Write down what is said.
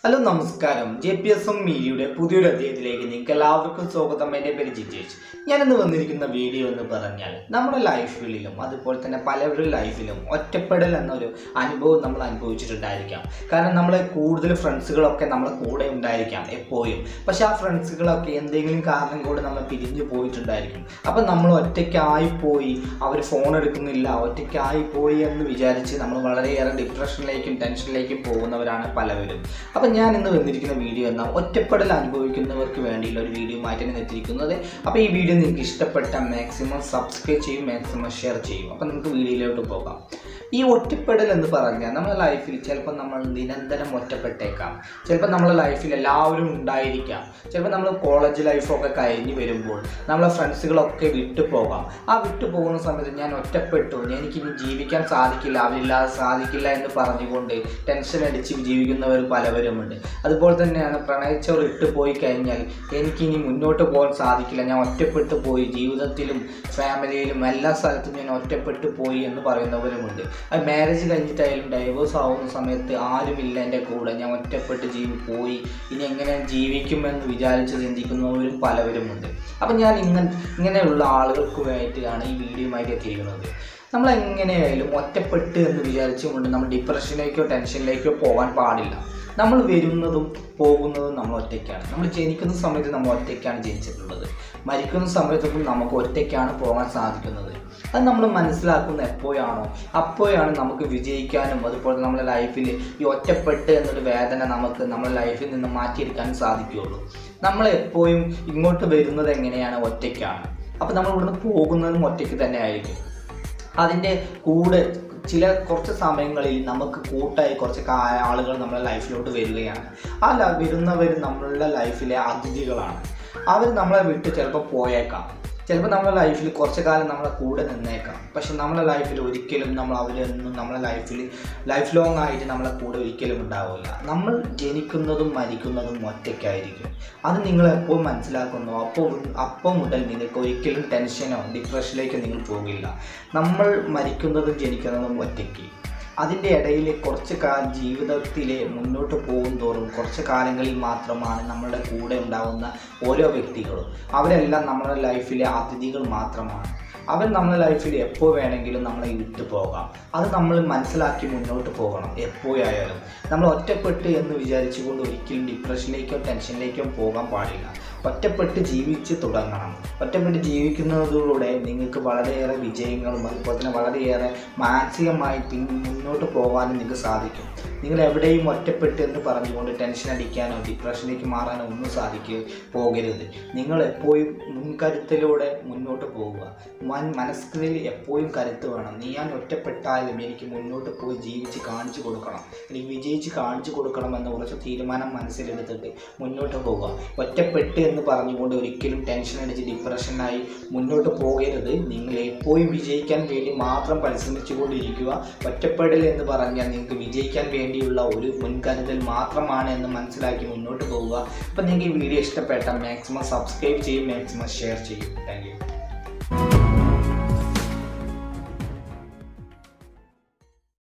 hello നമസ്കാരം J P S M മീഡിയയുടെ പുതിയൊരു അധ്യായത്തിലേക്ക് നിങ്ങൾക്ക് എല്ലാവർക്കും സ്വാഗതം എൻ്റെ പേര് ജിജേഷ് ഞാനിന്ന് വന്നിരിക്കുന്ന വീഡിയോ എന്ന് പറഞ്ഞാൽ നമ്മുടെ ലൈഫിലും അതുപോലെ തന്നെ പലവരുടെ ലൈഫിലും ഒറ്റപ്പെടൽ എന്നൊരു അനുഭവം നമ്മൾ അനുഭവിച്ചിട്ടുണ്ടായിരിക്കാം കാരണം നമ്മളെ കൂടുതൽ ഫ്രണ്ട്സുകളൊക്കെ നമ്മളെ കൂടെ ഉണ്ടായിരിക്കാം എപ്പോഴും പക്ഷെ ആ ഫ്രണ്ട്സുകളൊക്കെ എന്തെങ്കിലും കാരണം കൊണ്ട് നമ്മൾ പിരിഞ്ഞു പോയിട്ടുണ്ടായിരിക്കും അപ്പം നമ്മൾ ഒറ്റയ്ക്കായി പോയി അവർ ഫോൺ എടുക്കുന്നില്ല ഒറ്റയ്ക്കായി പോയി എന്ന് വിചാരിച്ച് നമ്മൾ വളരെയേറെ ഡിപ്രഷനിലേക്കും ടെൻഷനിലേക്കും പോകുന്നവരാണ് പലവരും അപ്പം ഞാൻ ഇന്ന് വന്നിരിക്കുന്ന വീഡിയോ എന്നാൽ ഒറ്റപ്പെടൽ അനുഭവിക്കുന്നവർക്ക് വേണ്ടിയുള്ള ഒരു വീഡിയോ മാറ്റാൻ എത്തിയിരിക്കുന്നത് അപ്പോൾ ഈ വീഡിയോ നിങ്ങൾക്ക് ഇഷ്ടപ്പെട്ട മാക്സിമം സബ്സ്ക്രൈബ് ചെയ്യും മാക്സിമം ഷെയർ ചെയ്യും അപ്പം നമുക്ക് വീഡിയോയിലോട്ട് പോകാം ഈ ഒറ്റപ്പെടൽ എന്ന് പറഞ്ഞാൽ നമ്മുടെ ലൈഫിൽ ചിലപ്പോൾ നമ്മൾ നിരന്തരം ഒറ്റപ്പെട്ടേക്കാം ചിലപ്പോൾ നമ്മുടെ ലൈഫിൽ എല്ലാവരും ഉണ്ടായിരിക്കാം ചിലപ്പോൾ നമ്മൾ കോളേജ് ലൈഫൊക്കെ കഴിഞ്ഞ് വരുമ്പോൾ നമ്മളെ ഫ്രണ്ട്സുകളൊക്കെ വിട്ടു പോകാം ആ വിട്ടു പോകുന്ന സമയത്ത് ഞാൻ ഒറ്റപ്പെട്ടു എനിക്കിനി ജീവിക്കാൻ സാധിക്കില്ല അവരില്ലാതെ സാധിക്കില്ല എന്ന് പറഞ്ഞുകൊണ്ട് ടെൻഷൻ അടിച്ച് ജീവിക്കുന്നവർ പലവരുമുണ്ട് അതുപോലെ തന്നെയാണ് പ്രണയിച്ചവർ ഇട്ട് പോയി കഴിഞ്ഞാൽ എനിക്കിനി മുന്നോട്ട് പോകാൻ സാധിക്കില്ല ഞാൻ ഒറ്റപ്പെട്ടു പോയി ജീവിതത്തിലും ഫാമിലിയിലും എല്ലാ സ്ഥലത്തും ഞാൻ ഒറ്റപ്പെട്ടു പോയി എന്ന് പറയുന്നവരുമുണ്ട് അത് മാരേജ് കഴിഞ്ഞിട്ടായാലും ഡൈവോഴ്സ് ആവുന്ന സമയത്ത് ആരുമില്ല എൻ്റെ കൂടെ ഞാൻ ഒറ്റപ്പെട്ട് ജീവി പോയി ഇനി എങ്ങനെ ജീവിക്കുമെന്ന് വിചാരിച്ച് ചിന്തിക്കുന്നവരും പലവരുമുണ്ട് അപ്പം ഞാൻ ഇങ്ങനെ ഇങ്ങനെയുള്ള ആളുകൾക്ക് വേണ്ടിയിട്ടാണ് ഈ വീഡിയോയുമായിട്ട് എത്തിയിരിക്കുന്നത് നമ്മൾ എങ്ങനെയായാലും ഒറ്റപ്പെട്ട് എന്ന് വിചാരിച്ചുകൊണ്ട് നമ്മൾ ഡിപ്രഷനിലേക്കോ ടെൻഷനിലേക്കോ പോകാൻ പാടില്ല നമ്മൾ വരുന്നതും പോകുന്നതും നമ്മൾ ഒറ്റയ്ക്കാണ് നമ്മൾ ജനിക്കുന്ന സമയത്ത് നമ്മൾ ഒറ്റയ്ക്കാണ് ജനിച്ചിട്ടുള്ളത് മരിക്കുന്ന സമയത്തൊക്കെ നമുക്ക് ഒറ്റയ്ക്കാണ് പോകാൻ സാധിക്കുന്നത് അത് നമ്മൾ മനസ്സിലാക്കുന്ന എപ്പോഴാണോ അപ്പോഴാണ് നമുക്ക് വിജയിക്കാനും അതുപോലെ നമ്മുടെ ലൈഫിൽ ഈ ഒറ്റപ്പെട്ട് എന്നൊരു വേദന നമുക്ക് നമ്മുടെ ലൈഫിൽ നിന്ന് മാറ്റിയെടുക്കാനും സാധിക്കുകയുള്ളൂ നമ്മൾ എപ്പോഴും ഇങ്ങോട്ട് വരുന്നത് എങ്ങനെയാണ് ഒറ്റയ്ക്കാണ് അപ്പോൾ നമ്മൾ ഇവിടുന്ന് പോകുന്നതും ഒറ്റയ്ക്ക് തന്നെ ആയിരിക്കും അതിൻ്റെ കൂടെ ചില കുറച്ച് സമയങ്ങളിൽ നമുക്ക് കൂട്ടായി കുറച്ച് കാ- ആളുകൾ നമ്മുടെ ലൈഫിലോട്ട് വരികയാണ് ആ ല- വരുന്നവർ നമ്മളുടെ ലൈഫിലെ അതിഥികളാണ് അവർ നമ്മളെ വിട്ട് ചിലപ്പോൾ പോയേക്കാം ചിലപ്പോൾ നമ്മുടെ ലൈഫിൽ കുറച്ച് കാലം നമ്മളെ കൂടെ നിന്നേക്കാം പക്ഷെ നമ്മുടെ ലൈഫിൽ ഒരിക്കലും നമ്മൾ അവരൊന്നും നമ്മുടെ ലൈഫിൽ ലൈഫ് ലോങ് ആയിട്ട് നമ്മളെ കൂടെ ഒരിക്കലും ഉണ്ടാവില്ല നമ്മൾ ജനിക്കുന്നതും മരിക്കുന്നതും ഒറ്റയ്ക്കായിരിക്കും അത് നിങ്ങൾ എപ്പോൾ മനസ്സിലാക്കുന്നു അപ്പോൾ അപ്പോൾ മുതൽ നിങ്ങൾക്ക് ഒരിക്കലും ടെൻഷനോ ഡിപ്രഷനിലേക്കോ നിങ്ങൾ പോകില്ല നമ്മൾ മരിക്കുന്നതും ജനിക്കുന്നതും ഒറ്റയ്ക്ക് അതിൻ്റെ ഇടയിൽ കുറച്ച് കാലം ജീവിതത്തിലെ മുന്നോട്ട് പോകും തോറും കുറച്ച് കാലങ്ങളിൽ മാത്രമാണ് നമ്മുടെ കൂടെ ഉണ്ടാകുന്ന ഓരോ വ്യക്തികളും അവരെല്ലാം നമ്മുടെ ലൈഫിലെ അതിഥികൾ മാത്രമാണ് അവർ നമ്മുടെ ലൈഫിൽ എപ്പോൾ വേണമെങ്കിലും നമ്മളെ വിട്ടു പോകാം അത് നമ്മൾ മനസ്സിലാക്കി മുന്നോട്ട് പോകണം എപ്പോഴായാലും നമ്മൾ ഒറ്റപ്പെട്ട് എന്ന് വിചാരിച്ചുകൊണ്ട് ഒരിക്കലും ഡിപ്രഷനിലേക്കോ ടെൻഷനിലേക്കോ പോകാൻ പാടില്ല ഒറ്റപ്പെട്ട് ജീവിച്ച് തുടങ്ങണം ഒറ്റപ്പെട്ട് ജീവിക്കുന്നതിലൂടെ നിങ്ങൾക്ക് വളരെയേറെ വിജയങ്ങളും അതുപോലെ തന്നെ വളരെയേറെ മാനസികമായി പിൻ മുന്നോട്ട് പോകാനും നിങ്ങൾക്ക് സാധിക്കും നിങ്ങൾ എവിടെയും ഒറ്റപ്പെട്ട് എന്ന് പറഞ്ഞുകൊണ്ട് ടെൻഷൻ അടിക്കാനോ ഡിപ്രഷനിലേക്ക് മാറാനോ ഒന്നും സാധിക്കുക പോകരുത് നിങ്ങൾ എപ്പോഴും മുൻകരുത്തിലൂടെ മുന്നോട്ട് പോവുക മൻ മനസ്സിൽ എപ്പോഴും കരുത്ത് വേണം നീ ഞാൻ ഒറ്റപ്പെട്ടാലും എനിക്ക് മുന്നോട്ട് പോയി ജീവിച്ച് കാണിച്ചു കൊടുക്കണം എനിക്ക് വിജയിച്ച് കാണിച്ചു കൊടുക്കണം എന്ന കുറച്ച് തീരുമാനം മനസ്സിലെടുത്തിട്ട് മുന്നോട്ട് പോവുക ഒറ്റപ്പെട്ട് എന്ന് പറഞ്ഞുകൊണ്ട് ഒരിക്കലും ടെൻഷൻ അടിച്ച് ഡിപ്രഷനായി മുന്നോട്ട് പോകരുത് നിങ്ങൾ എപ്പോഴും വിജയിക്കാൻ വേണ്ടി മാത്രം പരിശ്രമിച്ചുകൊണ്ടിരിക്കുക ഒറ്റപ്പെടൽ എന്ന് പറഞ്ഞാൽ നിങ്ങൾക്ക് വിജയിക്കാൻ വേണ്ടിയുള്ള ഒരു മുൻകരുതൽ മാത്രമാണ് എന്ന് മനസ്സിലാക്കി മുന്നോട്ട് പോവുക അപ്പം നിങ്ങൾക്ക് ഈ വീഡിയോ ഇഷ്ടപ്പെട്ട മാക്സിമം സബ്സ്ക്രൈബ് ചെയ്യും മാക്സിമം ഷെയർ ചെയ്യും താങ്ക് യു